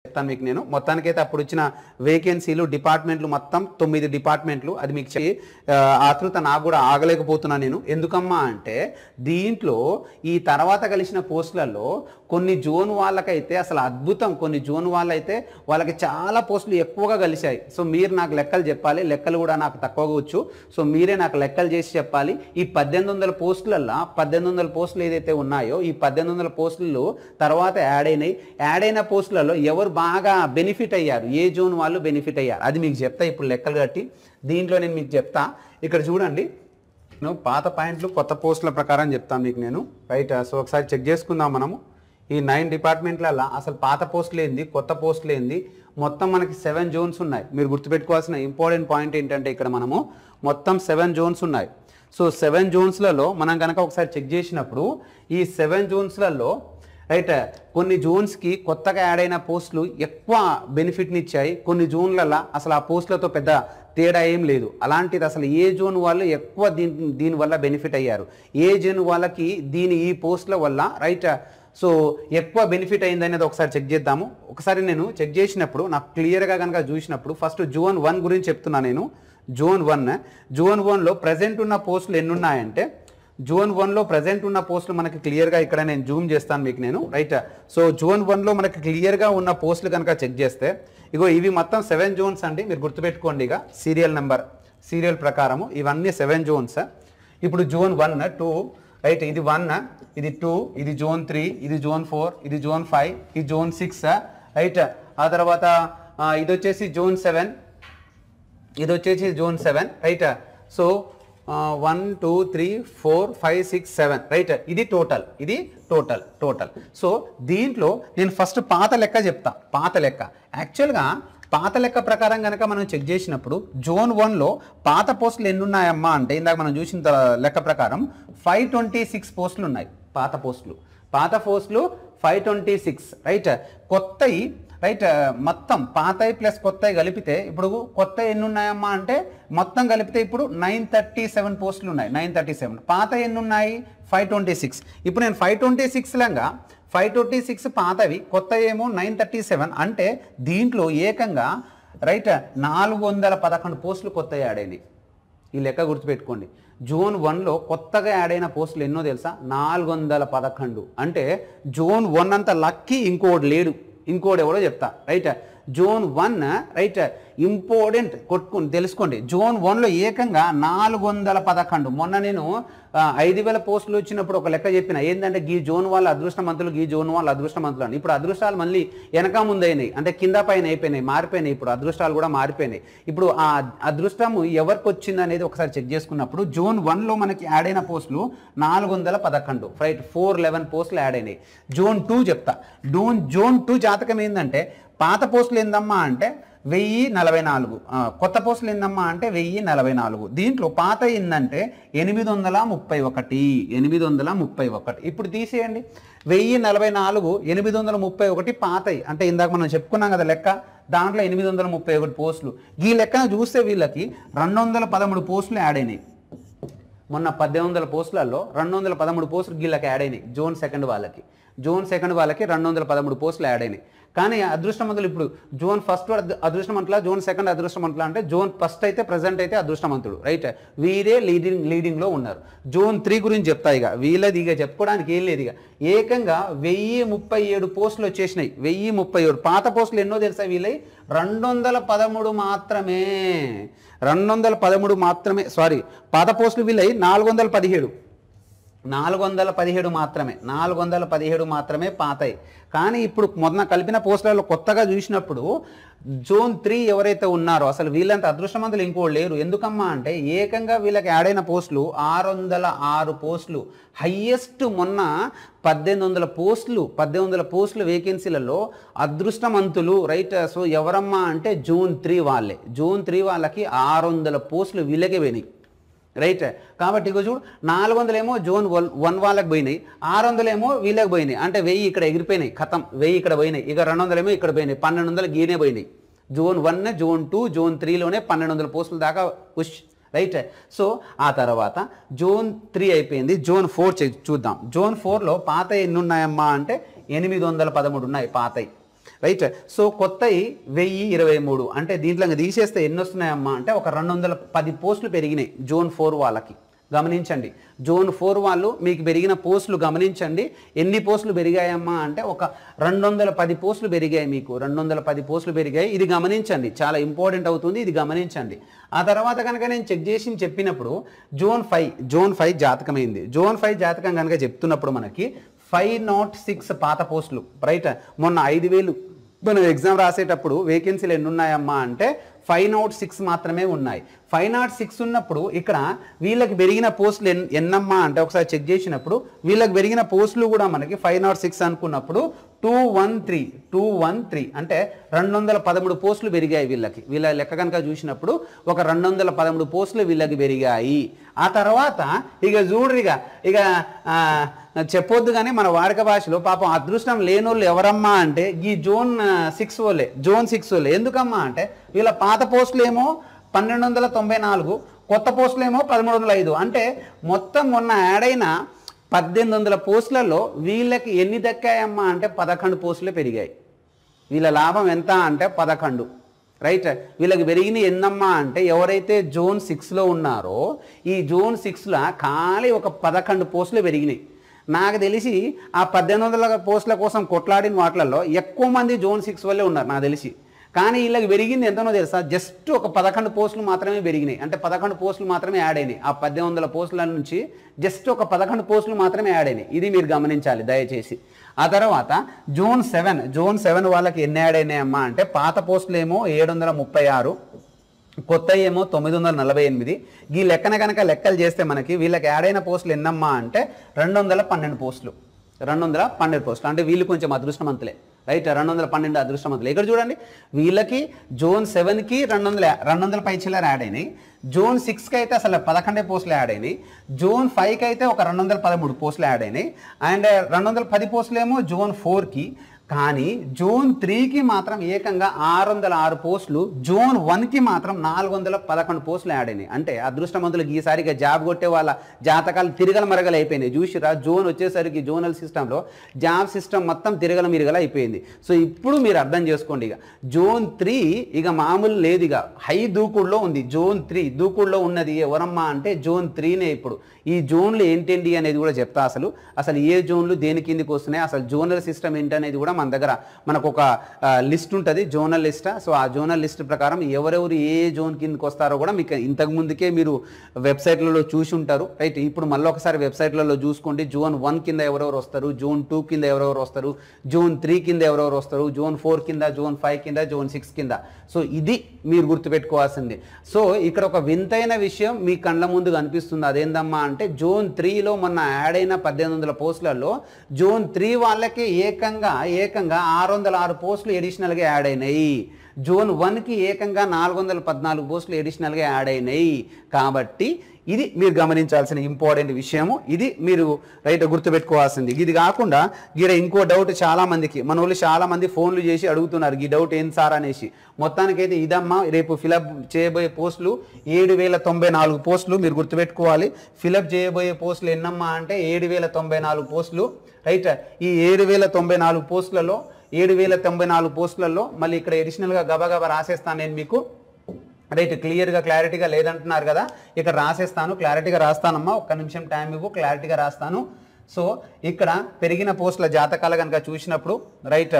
చెప్తాను మీకు నేను మొత్తానికైతే అప్పుడు వచ్చిన వేకెన్సీలు డిపార్ట్మెంట్లు మొత్తం తొమ్మిది డిపార్ట్మెంట్లు అది మీకు చెప్పి ఆ, ఆతృత నాకు కూడా ఆగలేకపోతున్నాను నేను ఎందుకమ్మా అంటే దీంట్లో ఈ తర్వాత కలిసిన పోస్టులలో కొన్ని జోన్ వాళ్ళకైతే అసలు అద్భుతం కొన్ని జోన్ వాళ్ళైతే వాళ్ళకి చాలా పోస్టులు ఎక్కువగా కలిశాయి సో మీరు నాకు లెక్కలు చెప్పాలి లెక్కలు కూడా నాకు తక్కువగా వచ్చు సో మీరే నాకు లెక్కలు చేసి చెప్పాలి ఈ పద్దెనిమిది వందల పోస్టులల్లో పద్దెనిమిది వందల పోస్టులు ఏదైతే ఉన్నాయో ఈ పద్దెనిమిది వందల పోస్టులు తర్వాత యాడ్ అయినాయి యాడ్ అయిన పోస్టులలో ఎవరు బాగా బెనిఫిట్ అయ్యారు ఏ జోన్ వాళ్ళు బెనిఫిట్ అయ్యారు అది మీకు చెప్తా ఇప్పుడు లెక్కలు కట్టి దీంట్లో నేను మీకు చెప్తా ఇక్కడ చూడండి నేను పాత పాయింట్లు కొత్త పోస్టుల ప్రకారం చెప్తాను మీకు నేను రైట్ సో ఒకసారి చెక్ చేసుకుందాం మనము ఈ నైన్ డిపార్ట్మెంట్లలో అసలు పాత పోస్టులు ఏంది కొత్త పోస్టులు ఏంది మొత్తం మనకి సెవెన్ జోన్స్ ఉన్నాయి మీరు గుర్తుపెట్టుకోవాల్సిన ఇంపార్టెంట్ పాయింట్ ఏంటంటే ఇక్కడ మనము మొత్తం సెవెన్ జోన్స్ ఉన్నాయి సో సెవెన్ జోన్స్లలో మనం కనుక ఒకసారి చెక్ చేసినప్పుడు ఈ సెవెన్ జోన్స్లలో రైట్ కొన్ని జోన్స్కి కొత్తగా యాడ్ అయిన పోస్టులు ఎక్కువ బెనిఫిట్ని ఇచ్చాయి కొన్ని జోన్లలో అసలు ఆ పోస్టులతో పెద్ద తేడా ఏం లేదు అలాంటిది అసలు ఏ జోన్ వాళ్ళు ఎక్కువ దీని దీనివల్ల బెనిఫిట్ అయ్యారు ఏ జోన్ వాళ్ళకి దీని ఈ పోస్టుల వల్ల రైట్ సో ఎక్కువ బెనిఫిట్ అయింది అనేది ఒకసారి చెక్ చేద్దాము ఒకసారి నేను చెక్ చేసినప్పుడు నాకు క్లియర్గా కనుక చూసినప్పుడు ఫస్ట్ జోన్ వన్ గురించి చెప్తున్నా నేను జోన్ వన్ జోన్ వన్లో ప్రజెంట్ ఉన్న పోస్టులు ఎన్ని ఉన్నాయంటే జోన్ వన్లో ప్రజెంట్ ఉన్న పోస్టులు మనకి క్లియర్గా ఇక్కడ నేను జూమ్ చేస్తాను మీకు నేను రైట్ సో జోన్ వన్లో మనకి క్లియర్గా ఉన్న పోస్టులు కనుక చెక్ చేస్తే ఇగో ఇవి మొత్తం సెవెన్ జోన్స్ అండి మీరు గుర్తుపెట్టుకోండి ఇక సీరియల్ నెంబర్ సీరియల్ ప్రకారము ఇవన్నీ సెవెన్ జోన్స్ ఇప్పుడు జోన్ వన్ టూ రైట్ ఇది వన్ ఇది టూ ఇది జోన్ త్రీ ఇది జోన్ ఫోర్ ఇది జోన్ ఫైవ్ ఇది జోన్ సిక్స్ రైట్ ఆ తర్వాత ఆ, ఇది వచ్చేసి జోన్ సెవెన్ ఇది వచ్చేసి zone seven right so one two three four five six seven right ఇది టోటల్ ఇది టోటల్ టోటల్ సో దీంట్లో నేను ఫస్ట్ పాత లెక్క చెప్తా పాత లెక్క యాక్చువల్గా పాత లెక్క ప్రకారం కనుక మనం చెక్ చేసినప్పుడు జోన్ వన్లో పాత పోస్టులు ఎన్ని ఉన్నాయమ్మా అంటే ఇందాక మనం చూసిన త- లెక్క ప్రకారం ఫైవ్ ట్వంటీ సిక్స్ పోస్టులు ఉన్నాయి పాత పోస్టులు పాత పోస్టులు ఫైవ్ ట్వంటీ సిక్స్ రైట్ కొత్తవి రైట్ మొత్తం పాతయి ప్లస్ కొత్తవి కలిపితే ఇప్పుడు కొత్త ఎన్ని ఉన్నాయమ్మా అంటే మొత్తం కలిపితే ఇప్పుడు నైన్ థర్టీ సెవెన్ పోస్టులు ఉన్నాయి నైన్ థర్టీ సెవెన్ పాత ఎన్ని ఉన్నాయి ఫైవ్ ట్వంటీ సిక్స్ ఇప్పుడు నేను ఫైవ్ ట్వంటీ సిక్స్ లాగా ఫైవ్ ట్వంటీ సిక్స్ పాతవి కొత్త ఏమో నైన్ థర్టీ సెవెన్ అంటే దీంట్లో ఏకంగా రైట్ నాలుగు వందల పదకొండు పోస్టులు కొత్త యాడ్ అయినాయి ఈ లెక్క గుర్తుపెట్టుకోండి జోన్ వన్లో కొత్తగా యాడ్ అయిన పోస్టులు ఎన్నో తెలుసా నాలుగు వందల పదకొండు అంటే జోన్ వన్ అంత లక్కీ ఇంకోటి లేడు ఇంకోటి ఎవడో చెప్తా right zone one right important కొట్టుకుని తెలుసుకోండి జోన్ వన్లో ఏకంగా నాలుగు వందల పదకొండు మొన్న నేను ఆ, ఐదు వేల పోస్టులు వచ్చినప్పుడు ఒక లెక్క చెప్పిన ఏంటంటే గీ జోన్ వాళ్ళ అదృష్టమంతులు గీ జోన్ వాళ్ళ అదృష్టమంతులు అని ఇప్పుడు అదృష్టాలు మళ్ళీ వెనక ముందైనాయి అంటే కింద పైన అయిపోయినాయి మారిపోయినాయి ఇప్పుడు అదృష్టాలు కూడా మారిపోయినాయి ఇప్పుడు ఆ అదృష్టము ఎవరికి వచ్చింది అనేది ఒకసారి చెక్ చేసుకున్నప్పుడు జోన్ వన్లో మనకి యాడ్ అయిన పోస్టులు నాలుగు వందల పదకొండు రైట్ ఫోర్ లెవెన్ పోస్టులు యాడ్ అయినాయి జోన్ టూ చెప్తా జోన్ జోన్ టూ జాతకం ఏంటంటే పాత పోస్టులు ఏందమ్మా అంటే వెయ్యి నలభై నాలుగు ఆ, కొత్త పోస్టులు ఏందమ్మా అంటే వెయ్యి నలభై నాలుగు దీంట్లో పాత ఏందంటే ఎనిమిది వందల ముప్పై ఒకటి ఎనిమిది వందల ముప్పై ఒకటి ఇప్పుడు తీసేయండి వెయ్యి నలభై నాలుగు ఎనిమిది వందల ముప్పై ఒకటి పాతయి అంటే ఇందాక మనం చెప్పుకున్నాం కదా లెక్క దాంట్లో ఎనిమిది వందల ముప్పై ఒకటి పోస్టులు ఈ లెక్కన చూస్తే వీళ్ళకి రెండు వందల పదమూడు పోస్టులు యాడ్ అయినాయి మొన్న పద్దెనిమిది వందల పోస్టులలో రెండు వందల పదమూడు పోస్టులు వీళ్ళకి యాడ్ అయినాయి జోన్ సెకండ్ వాళ్ళకి జోన్ సెకండ్ వాళ్ళకి రెండు వందల పదమూడు పోస్టులు యాడ్ అయినాయి కానీ అదృష్టవంతులు ఇప్పుడు జోన్ ఫస్ట్ అదృష్టమంతులా జోన్ సెకండ్ అదృష్టమంతులా అంటే జోన్ ఫస్ట్ అయితే ప్రజెంట్ అయితే అదృష్టవంతుడు రైట్ వీరే లీడింగ్ లీడింగ్లో ఉన్నారు జోన్ త్రీ గురించి చెప్తా ఇక వీళ్ళది ఇక చెప్పుకోవడానికి ఏం లేదు ఇక ఏకంగా వెయ్యి ముప్పై ఏడు పోస్టులు వచ్చేసినాయి వెయ్యి ముప్పై ఏడు పాత పోస్టులు ఎన్నో తెలుసా వీళ్ళవి రెండు వందల పదమూడు మాత్రమే రెండు వందల పదమూడు మాత్రమే సారీ పాత పోస్టులు వీళ్ళవి నాలుగు వందల పదిహేడు నాలుగు వందల పదిహేడు మాత్రమే నాలుగు వందల పదిహేడు మాత్రమే పాతాయి కానీ ఇప్పుడు మొన్న కలిపిన పోస్టులలో కొత్తగా చూసినప్పుడు జోన్ త్రీ ఎవరైతే ఉన్నారో అసలు వీళ్ళంత అదృష్టవంతులు ఇంకోటి లేరు ఎందుకమ్మా అంటే ఏకంగా వీళ్ళకి యాడ్ అయిన పోస్టులు ఆరు వందల ఆరు పోస్టులు హయ్యెస్ట్ మొన్న పద్దెనిమిది వందల పోస్టులు పద్దెనిమిది వందల పోస్టులు వేకెన్సీలలో అదృష్టవంతులు రైట్ సో ఎవరమ్మా అంటే జూన్ త్రీ వాళ్ళే జూన్ త్రీ వాళ్ళకి ఆరు వందల పోస్టులు వీళ్ళకే పోయినాయి రైట్ కాబట్టి ఇక చూడు నాలుగు వందలేమో జోన్ వన్ వన్ వాళ్ళకి పోయినాయి ఆరు వందలేమో వీళ్ళకి పోయినాయి అంటే వెయ్యి ఇక్కడ ఎగిరిపోయినాయి ఖతం వెయ్యి ఇక్కడ పోయినాయి ఇక రెండు వందలేమో ఇక్కడ పోయినాయి పన్నెండు వందలు గీనే పోయినాయి zone one zone two zone త్రీలోనే పన్నెండు వందల పోస్టుల దాకా ఉష్ రైట్ సో ఆ తర్వాత జోన్ త్రీ అయిపోయింది జోన్ ఫోర్ చూద్దాం జోన్ ఫోర్లో పాత ఎన్ని ఉన్నాయమ్మా అంటే ఎనిమిది వందల పదమూడు ఉన్నాయి పాతయి రైట్ సో కొత్తవి వెయ్యి ఇరవై మూడు అంటే దీంట్లో ఇంకా తీసేస్తే ఎన్ని వస్తున్నాయమ్మా అంటే ఒక రెండు వందల పది పోస్టులు పెరిగినాయి జోన్ ఫోర్ వాళ్ళకి గమనించండి జోన్ ఫోర్ వాళ్ళు మీకు పెరిగిన పోస్టులు గమనించండి ఎన్ని పోస్టులు పెరిగాయమ్మా అంటే ఒక రెండు వందల పది పోస్టులు పెరిగాయి మీకు రెండు వందల పది పోస్టులు పెరిగాయి ఇది గమనించండి చాలా ఇంపార్టెంట్ అవుతుంది ఇది గమనించండి ఆ తర్వాత కనుక నేను చెక్ చేసి చెప్పినప్పుడు జోన్ ఫైవ్ జోన్ ఫైవ్ జాతకమైంది జోన్ ఫైవ్ జాతకం కనుక చెప్తున్నప్పుడు మనకి ఫైవ్ నాట్ సిక్స్ పాత పోస్టులు రైట్ మొన్న ఐదు వేలు మనం ఎగ్జామ్ రాసేటప్పుడు వేకెన్సీలు ఎన్ని ఉన్నాయమ్మా అంటే ఫైవ్ నాట్ సిక్స్ మాత్రమే ఉన్నాయి ఫైవ్ నాట్ సిక్స్ ఉన్నప్పుడు ఇక్కడ వీళ్ళకి పెరిగిన పోస్టులు ఎన్ ఎన్నమ్మా అంటే ఒకసారి చెక్ చేసినప్పుడు వీళ్ళకి పెరిగిన పోస్టులు కూడా మనకి ఫైవ్ నాట్ సిక్స్ అనుకున్నప్పుడు two one three two one three అంటే రెండు వందల పదమూడు పోస్టులు పెరిగాయి వీళ్ళకి వీళ్ళ లెక్క కనుక చూసినప్పుడు ఒక రెండు వందల పదమూడు పోస్టులు వీళ్ళకి పెరిగాయి ఆ తర్వాత ఇక చూడరిగా ఇక ఆ, చెప్పొద్దు కానీ మన వాడక భాషలో పాపం అదృష్టం లేనోళ్ళు ఎవరమ్మా అంటే ఈ జోన్ సిక్స్ వాళ్ళే జోన్ సిక్స్ వాళ్ళే ఎందుకమ్మా అంటే వీళ్ళ పాత పోస్టులు ఏమో పన్నెండు వందల తొంభై నాలుగు కొత్త పోస్టులు ఏమో పదమూడు వందల ఐదు అంటే మొత్తం మొన్న యాడ్ అయిన పద్దెనిమిది వందల పోస్టులలో వీళ్ళకి ఎన్ని దక్కాయమ్మా అంటే పదకొండు పోస్టులే పెరిగాయి వీళ్ళ లాభం ఎంత అంటే పదకొండు రైట్ వీళ్ళకి పెరిగిన ఎన్నమ్మా అంటే ఎవరైతే జోన్ సిక్స్లో ఉన్నారో ఈ జోన్ సిక్స్లో ఖాళీ ఒక పదకొండు పోస్టులు పెరిగినాయి నాకు తెలిసి ఆ పద్దెనిమిది వందల పోస్టుల కోసం కొట్లాడిన వాటిలలో ఎక్కువ మంది జోన్ సిక్స్ వల్లే ఉన్నారు నాకు తెలిసి కానీ వీళ్ళకి పెరిగింది ఎంతనో తెలుసా జస్ట్ ఒక పదకొండు పోస్టులు మాత్రమే పెరిగినాయి అంటే పదకొండు పోస్టులు మాత్రమే యాడ్ అయినాయి ఆ పద్దెనిమిది వందల పోస్టుల నుంచి జస్ట్ ఒక పదకొండు పోస్టులు మాత్రమే యాడ్ అయినాయి ఇది మీరు గమనించాలి దయచేసి ఆ తర్వాత జూన్ సెవెన్ జూన్ సెవెన్ వాళ్ళకి ఎన్ని యాడ్ అయినాయమ్మా అంటే పాత పోస్టులు ఏమో ఏడు వందల ముప్పై ఆరు కొత్త ఏమో తొమ్మిది వందల నలభై ఎనిమిది ఈ లెక్కన కనుక లెక్కలు చేస్తే మనకి వీళ్ళకి యాడ్ అయిన పోస్టులు ఎన్నమ్మా అంటే రెండు వందల పన్నెండు పోస్టులు రెండు వందల పన్నెండు పోస్టులు అంటే వీళ్ళు కొంచెం అదృష్టవంతులే రైట్ రెండు వందల పన్నెండు అదృష్టవంతులు ఇక్కడ చూడండి వీళ్ళకి జోన్ సెవెన్కి రెండు వందల రెండు వందల పై చిల్లర యాడ్ అయినాయి జోన్ సిక్స్కి అయితే అసలు పదకొండే పోస్టులు యాడ్ అయినాయి జోన్ ఫైవ్కి అయితే ఒక రెండు వందల పదమూడు పోస్టులు యాడ్ అయినాయి అండ్ రెండు వందల పది పోస్టులు ఏమో జోన్ ఫోర్కి కానీ జూన్ త్రీకి మాత్రం ఏకంగా ఆరు వందల ఆరు పోస్టులు జూన్ వన్కి మాత్రం నాలుగు వందల పదకొండు పోస్టులు యాడ్ అయినాయి అంటే అదృష్టవంతులకు ఈసారిగా జాబ్ కొట్టే వాళ్ళ జాతకాలు తిరగల మరగలు అయిపోయినాయి చూసిరా జోన్ వచ్చేసరికి జోనల్ సిస్టంలో జాబ్ సిస్టమ్ మొత్తం తిరగల మిరగల అయిపోయింది సో ఇప్పుడు మీరు అర్థం చేసుకోండి ఇక జోన్ త్రీ ఇక మామూలు లేదు ఇక హై దూకుడులో ఉంది జోన్ త్రీ దూకుడులో ఉన్నది ఎవరమ్మా అంటే జోన్ త్రీనే ఇప్పుడు ఈ జోన్లు ఏంటండి అనేది కూడా చెప్తా అసలు అసలు ఏ జోన్లు దేని కిందికి వస్తున్నాయి అసలు జోనల్ సిస్టమ్ ఏంటనేది కూడా మన దగ్గర మనకు ఒక లిస్ట్ ఉంటుంది జోనల్ లిస్ట్ సో ఆ జోనల్ లిస్ట్ ప్రకారం ఎవరెవరు ఏ జోన్ కిందకి వస్తారో కూడా మీకు ఇంతకు ముందుకే మీరు వెబ్సైట్లలో చూసి ఉంటారు రైట్ ఇప్పుడు మళ్ళీ ఒకసారి వెబ్సైట్లలో చూసుకోండి జోన్ వన్ కింద ఎవరెవరు వస్తారు జోన్ టూ కింద ఎవరెవరు వస్తారు జోన్ త్రీ కింద ఎవరెవరు వస్తారు జోన్ ఫోర్ కింద జోన్ ఫైవ్ కింద జోన్ సిక్స్ కింద సో ఇది మీరు గుర్తుపెట్టుకోవాల్సింది సో ఇక్కడ ఒక వింతైన విషయం మీ కళ్ళ ముందు కనిపిస్తుంది అదేందమ్మా అంటే జోన్ త్రీలో మొన్న యాడ్ అయిన పద్దెనిమిది వందల పోస్టులలో జోన్ త్రీ వాళ్ళకి ఏకంగా ఏకంగా ఆరు వందల ఆరు పోస్టులు ఎడిషనల్గా యాడ్ అయినాయి జోన్ వన్కి ఏకంగా నాలుగు వందల పద్నాలుగు పోస్టులు ఎడిషనల్గా యాడ్ అయినాయి కాబట్టి ఇది మీరు గమనించాల్సిన ఇంపార్టెంట్ విషయము ఇది మీరు రైట్ గుర్తుపెట్టుకోవాల్సింది ఇది కాకుండా గీడ ఇంకో డౌట్ చాలా మందికి మన వాళ్ళు చాలా మంది ఫోన్లు చేసి అడుగుతున్నారు ఈ డౌట్ ఏం సార్ అనేసి మొత్తానికైతే ఇదమ్మా రేపు ఫిలప్ చేయబోయే పోస్టులు ఏడు వేల తొంభై నాలుగు పోస్టులు మీరు గుర్తుపెట్టుకోవాలి ఫిలప్ చేయబోయే పోస్టులు ఎన్నమ్మా అంటే ఏడు వేల తొంభై నాలుగు పోస్టులు రైట్ ఈ ఏడు వేల తొంభై నాలుగు పోస్టులలో ఏడు వేల తొంభై నాలుగు పోస్టులలో మళ్ళీ ఇక్కడ ఎడిషనల్గా గబగబా రాసేస్తాను నేను మీకు రైట్ క్లియర్గా క్లారిటీగా లేదంటున్నారు కదా ఇక్కడ రాసేస్తాను క్లారిటీగా రాస్తానమ్మా ఒక్క నిమిషం టైం ఇవ్వు క్లారిటీగా రాస్తాను సో ఇక్కడ పెరిగిన పోస్టుల జాతకాలు కనుక చూసినప్పుడు రైట్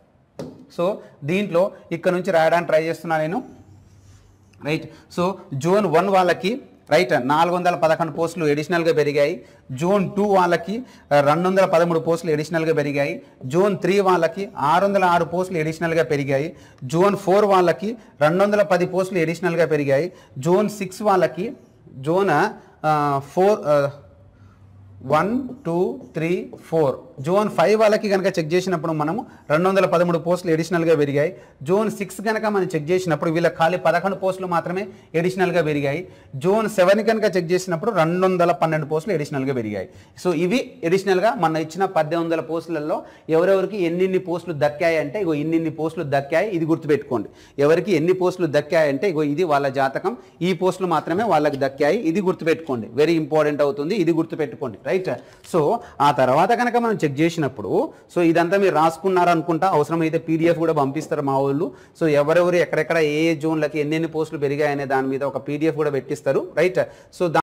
సో దీంట్లో ఇక్కడ నుంచి రాయడానికి ట్రై చేస్తున్నాను నేను రైట్ సో జోన్ వన్ వాళ్ళకి రైట్ నాలుగు వందల పదకొండు పోస్టులు ఎడిషనల్గా పెరిగాయి జోన్ టూ వాళ్ళకి రెండు వందల పదమూడు పోస్టులు ఎడిషనల్గా పెరిగాయి జోన్ త్రీ వాళ్ళకి ఆరు వందల ఆరు పోస్టులు ఎడిషనల్గా పెరిగాయి జోన్ ఫోర్ వాళ్ళకి రెండు వందల పది పోస్టులు ఎడిషనల్గా పెరిగాయి జోన్ సిక్స్ వాళ్ళకి zone four one two three four zone five వాళ్ళకి కనుక చెక్ చేసినప్పుడు మనము రెండు వందల పదమూడు పోస్టులు ఎడిషనల్గా పెరిగాయి జోన్ సిక్స్ కనుక మనం చెక్ చేసినప్పుడు వీళ్ళ ఖాళీ పదకొండు పోస్టులు మాత్రమే ఎడిషనల్గా పెరిగాయి జోన్ సెవెన్ కనుక చెక్ చేసినప్పుడు రెండు వందల పన్నెండు పోస్టులు ఎడిషనల్గా పెరిగాయి సో ఇవి ఎడిషనల్గా మన ఇచ్చిన పద్దెనిమిది వందల పోస్టులలో ఎవరెవరికి ఎన్నిన్ని పోస్టులు దక్కాయంటే ఇగో ఇన్నిన్ని పోస్టులు దక్కాయి ఇది గుర్తుపెట్టుకోండి ఎవరికి ఎన్ని పోస్టులు దక్కాయంటే ఇగో ఇది వాళ్ళ జాతకం ఈ పోస్టులు మాత్రమే వాళ్ళకి దక్కాయి ఇది గుర్తుపెట్టుకోండి వెరీ ఇంపార్టెంట్ అవుతుంది ఇది గుర్తుపెట్టుకోండి రైట్ సో ఆ తర్వాత కనుక మనం చెక్ చేసినప్పుడు సో ఇదంతా మీరు రాసుకున్నారు అనుకుంటా అవసరమైతే పీడిఎఫ్ కూడా పంపిస్తారు మా వాళ్ళు సో ఎవరెవరు ఎక్కడెక్కడ ఏ ఏ జోన్లకి ఎన్నెన్ని పోస్టులు పెరిగాయనే దాని మీద ఒక పీడిఎఫ్ కూడా పెట్టిస్తారు రైట్ సో